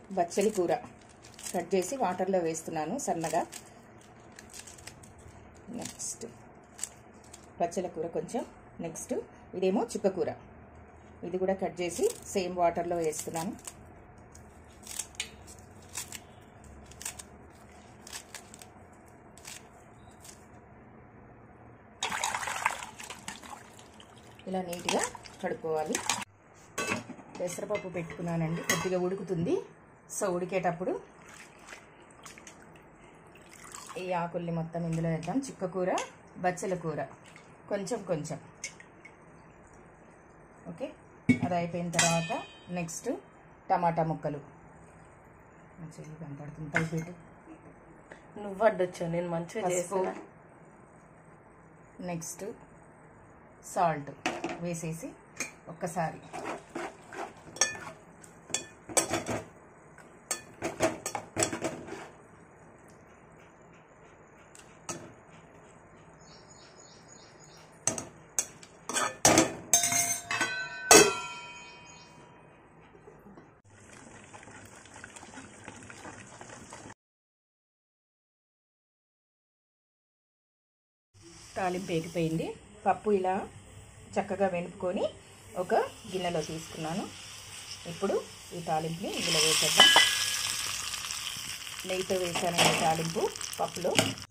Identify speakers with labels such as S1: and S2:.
S1: బచ్చలి కూర కట్ చేసి వాటర్లో వేస్తున్నాను సన్నగా నెక్స్ట్ బచ్చల కూర కొంచెం నెక్స్ట్ ఇదేమో చుక్క కూర ఇది కూడా కట్ చేసి సేమ్ వాటర్లో వేస్తున్నాను ఇలా నీట్గా కడుక్కోవాలి పెసరపప్పు పెట్టుకున్నానండి కొద్దిగా ఉడుకుతుంది సో ఉడికేటప్పుడు ఈ ఆకుల్ని మొత్తం ఇందులో వేద్దాం చుక్క కూర బచ్చల కూర కొంచెం కొంచెం ఓకే అది అయిపోయిన తర్వాత నెక్స్ట్ టమాటా ముక్కలు మా చెల్లి కనపడుతుంది పైపెట్టు
S2: నువ్వు అడ్డొచ్చు నేను మంచిగా
S1: పసుపు
S2: చేసిన
S1: నెక్స్ట్ సాల్ట్ వేసేసి ఒక్కసారి తాలింపు ఎగిపోయింది పప్పు ఇలా చక్కగా వెనుపుకొని ఒక గిన్నెలో తీసుకున్నాను ఇప్పుడు ఈ తాలింపుని ఇందులో వేసేద్దాం నెయ్యితో వేసాను ఈ తాలింపు పప్పులో